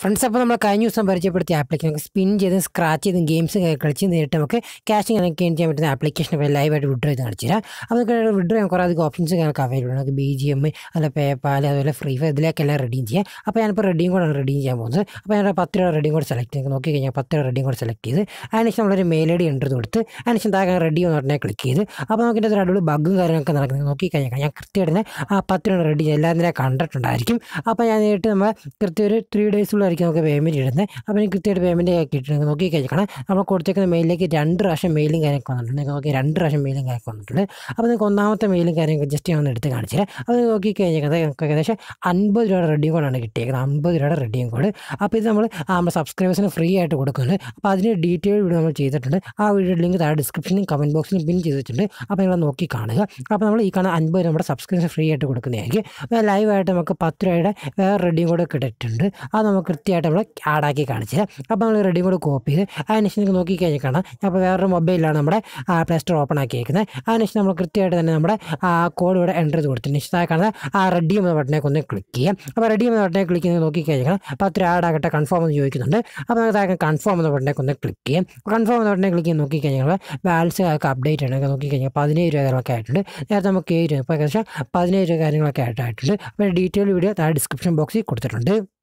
friends അപ്പോൾ നമ്മൾ കഴിഞ്ഞ ദിവസം പരിചയപ്പെടുത്തിയ ആപ്ലിക്കേഷൻ നമുക്ക് സ്പിൻ ചെയ്ത് സ്ക്രാച്ച് ചെയ്ത് ഗെയിംസ് കളിച്ച് നേരിട്ട് നമുക്ക് ക്യാഷ് കണക്ട് ചെയ്യാൻ പറ്റുന്ന ആപ്ലിക്കേഷൻ ഇപ്പോൾ ലൈവായിട്ട് വിഡ്രോ ചെയ്ത് കാണിച്ചു തരാം അപ്പോൾ നമുക്ക് വിഡ്രോ ചെയ്യാൻ കുറേ അധികം ഓപ്ഷൻസ് നമുക്ക് അവൈലബിൾ ആണ് നമുക്ക് ബി ജി എം അല്ല പേപ്പാൽ അതുപോലെ ഫ്രീ ഫയർ ഇതിലേക്കെല്ലാം റെഡീം ചെയ്യാം അപ്പോൾ ഞാനിപ്പോൾ റെഡിയും കൂടെ റെഡീം ചെയ്യാൻ പോകുന്നത് അപ്പോൾ ഞാൻ പത്ത് രൂപ റെഡിയും കൂടെ സെലക്ട് ചെയ്ത് നോക്കി കഴിഞ്ഞാൽ പത്ത് രൂപ റെഡിയും കൂടെ സെലക്ട് ചെയ്ത് അതിനുശേഷം നമ്മളൊരു മെയിൽ ഐ ഡി എൻ്റർ കൊടുത്ത് അതിനുശേഷം താഴെ റെഡി എന്ന് പറഞ്ഞാൽ ക്ലിക്ക് ചെയ്ത് അപ്പോൾ നമുക്ക് ഇതിൻ്റെ അടിപൊളി ബഗ്ഗും കാര്യങ്ങളൊക്കെ നടക്കുന്നത് നോക്കി കഴിഞ്ഞാൽ ഞാൻ കൃത്യമായിട്ട് തന്നെ ആ പത്ത് രൂപ റെഡി എല്ലാവരും തന്നെ കണ്ടിട്ടുണ്ടായിരിക്കും അപ്പോൾ ഞാൻ നേരിട്ട് നമ്മൾ കൃത്യം ഒരു ത്രീ ഡേയ്സുള്ളായിരിക്കും നമുക്ക് പേയ്മെൻറ്റ് ഇടുന്നത് അപ്പോൾ എനിക്ക് കൃത്യമായിട്ട് പേയ്മെൻറ്റ് കിട്ടിയിട്ടുണ്ട് നോക്കി കഴിഞ്ഞാൽ നമ്മൾ കൊടുത്തേക്കുന്ന മെയിലിലേക്ക് രണ്ട് പ്രാവശ്യം മെയിലും കാര്യമൊക്കെ വന്നിട്ടുണ്ട് നിങ്ങൾക്ക് നോക്കി രണ്ട് പ്രാവശ്യം മെയിലും കാര്യമൊക്കെ വന്നിട്ടുണ്ട് അപ്പോൾ നിങ്ങൾക്ക് ഒന്നാമത്തെ മെയിലും കാര്യമൊക്കെ ജസ്റ്റ് ഞാൻ ഒന്ന് എടുത്ത് കാണിച്ചു തരാം അത് നോക്കി കഴിഞ്ഞാൽ നമുക്ക് ഏകദേശം അൻപത് രൂപയുടെ റെഡിയും കോഡാണ് കിട്ടിയേക്കുന്നത് അമ്പത് രൂപയുടെ റെഡിയും കോഡ് അപ്പോൾ ഇത് നമ്മൾ നമ്മുടെ സബ്സ്ക്രൈബേഴ്സിന് ഫ്രീ ആയിട്ട് കൊടുക്കുന്നുണ്ട് അപ്പോൾ അതിന് ഡീറ്റെയിൽ വീഡിയോ നമ്മൾ ചെയ്തിട്ടുണ്ട് ആ വീഡിയോ ലിങ്ക് താഴെ ഡിസ്ക്രിപ്ഷനും കമൻറ്റ് ബോക്സിലും പിൻ ചെയ്തിട്ടുണ്ട് അപ്പോൾ നിങ്ങൾ നോക്കി കാണുക അപ്പോൾ നമ്മൾ ഈ കാണുന്ന അൻപത് നമ്മുടെ സബ്സ്ക്രിപ്ഷൻ ഫ്രീ ആയിട്ട് കൊടുക്കുന്നതായിരിക്കും അപ്പോൾ ലൈവായിട്ട് നമുക്ക് പത്ത് രൂപയുടെ വേറെ റെഡിയും കൂടെ കിട്ടിയിട്ടുണ്ട് അത് നമുക്ക് കൃത്യമായിട്ട് നമ്മൾ ആഡാക്കി കാണിച്ചു തരാം അപ്പോൾ നമ്മൾ റെഡിയും കൂടെ കോപ്പി ചെയ്ത് അതിനുശേഷം നിങ്ങൾക്ക് നോക്കി കഴിഞ്ഞാൽ കാണാം അപ്പോൾ വേറൊരു മൊബൈലിലാണ് നമ്മുടെ പ്ലേ സ്റ്റോർ ഓപ്പൺ ആക്കിയേക്കുന്നത് അതിനുശേഷം നമ്മൾ കൃത്യമായിട്ട് തന്നെ നമ്മുടെ ആ കോഡ് ഇവിടെ എൻ്റർ ചെയ്ത് കൊടുത്തിട്ടുണ്ട് നിശ്ചിതമായി കാണുന്ന ആ റെഡി എന്ന ബട്ടനേക്ക് ഒന്ന് ക്ലിക്ക് ചെയ്യാം അപ്പോൾ റെഡി എന്ന ബട്ടനെ ക്ലിക്ക് ചെയ്ത് നോക്കി കഴിഞ്ഞാൽ പത്ത് രൂപ ആഡാകട്ടെ കൺഫേം എന്ന് ചോദിക്കുന്നുണ്ട് അപ്പോൾ നമുക്ക് താഴെ കൺഫേം എന്ന ബട്ടനേക്ക് ഒന്ന് ക്ലിക്ക് ചെയ്യാം കൺഫേം എന്ന ബട്ടനെ ക്ലിക്ക് ചെയ്ത് നോക്കി കഴിഞ്ഞാൽ ബാലൻസ് ഒക്കെ അപ്ഡേറ്റ് ആണ് നോക്കി കഴിഞ്ഞാൽ പതിനേഴ് രൂപ കാര്യങ്ങളൊക്കെ ആയിട്ടുണ്ട് നേരത്തെ നമുക്ക് ഏഴ് രൂപ ഇപ്പോൾ ഏകദേശം പതിനേഴ് രൂപ കാര്യങ്ങളൊക്കെ ആയിട്ടായിട്ടുണ്ട് അപ്പോൾ ഡീറ്റെയിൽ വീഡിയോ താഴെ ഡിസ്ക്രിപ്ഷൻ ബോക്സിൽ കൊടുത്തിട്ടുണ്ട്